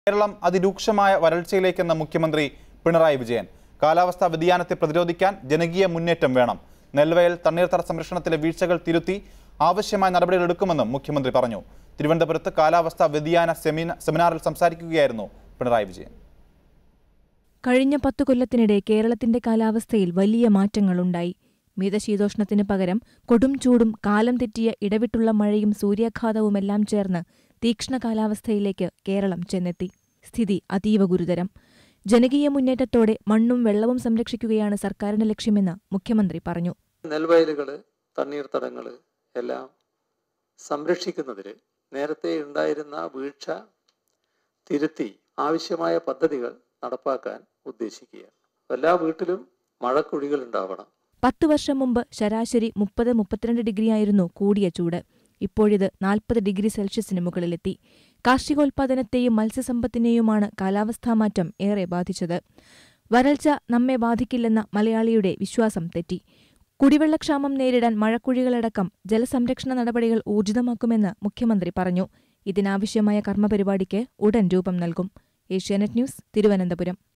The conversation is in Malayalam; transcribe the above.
കേരളം അതിരൂക്ഷമായ വരൾച്ചയിലേക്കെന്ന മുഖ്യമന്ത്രി പിണറായി വിജയൻ കാലാവസ്ഥാ വ്യതിയാനത്തെ പ്രതിരോധിക്കാൻ ജനകീയ മുന്നേറ്റം വേണം നെൽവയൽ തണ്ണീർത്തട സംരക്ഷണത്തിലെ വീഴ്ചകൾ തിരുത്തി ആവശ്യമായ നടപടികൾ എടുക്കുമെന്നും മുഖ്യമന്ത്രി പറഞ്ഞു തിരുവനന്തപുരത്ത് കാലാവസ്ഥാ വ്യതിയാന സെമിന സെമിനാറിൽ സംസാരിക്കുകയായിരുന്നു പിണറായി വിജയൻ കഴിഞ്ഞ പത്തു കൊല്ലത്തിനിടെ കേരളത്തിന്റെ കാലാവസ്ഥയിൽ വലിയ മാറ്റങ്ങളുണ്ടായി മിതശീതോഷ്ണത്തിനു പകരം കൊടും ചൂടും കാലം തെറ്റിയ ഇടവിട്ടുള്ള മഴയും സൂര്യാഘാതവുമെല്ലാം ചേർന്ന് തീക്ഷ്ണ കാലാവസ്ഥയിലേക്ക് കേരളം ചെന്നെത്തി സ്ഥിതി അതീവ ഗുരുതരം ജനകീയ മുന്നേറ്റത്തോടെ മണ്ണും വെള്ളവും സംരക്ഷിക്കുകയാണ് സർക്കാരിന്റെ ലക്ഷ്യമെന്ന് മുഖ്യമന്ത്രി പറഞ്ഞു നെൽവയലുകൾ തണ്ണീർത്തടങ്ങൾ എല്ലാം സംരക്ഷിക്കുന്നതിൽ നേരത്തെ ഉണ്ടായിരുന്ന വീഴ്ച തിരുത്തി ആവശ്യമായ പദ്ധതികൾ നടപ്പാക്കാൻ ഉദ്ദേശിക്കുകയാണ് എല്ലാ വീട്ടിലും മഴക്കുഴികൾ ഉണ്ടാവണം പത്തു വർഷം മുമ്പ് ശരാശരി മുപ്പത് മുപ്പത്തിരണ്ട് ഡിഗ്രിയായിരുന്നു കൂടിയ ചൂട് ഇപ്പോഴിത് നാൽപ്പത് ഡിഗ്രി സെൽഷ്യസിന് മുകളിലെത്തി കാർഷികോൽപാദനത്തെയും മത്സ്യസമ്പത്തിനെയുമാണ് കാലാവസ്ഥാമാറ്റം ഏറെ ബാധിച്ചത് വരൾച്ച നമ്മെ ബാധിക്കില്ലെന്ന മലയാളിയുടെ വിശ്വാസം തെറ്റി കുടിവെള്ളക്ഷാമം നേരിടാൻ മഴക്കുഴികളടക്കം ജലസംരക്ഷണ നടപടികൾ ഊർജിതമാക്കുമെന്ന് മുഖ്യമന്ത്രി പറഞ്ഞു ഇതിനാവശ്യമായ കർമ്മപരിപാടിക്ക് ഉടൻ രൂപം നൽകും ഏഷ്യാനെറ്റ് ന്യൂസ് തിരുവനന്തപുരം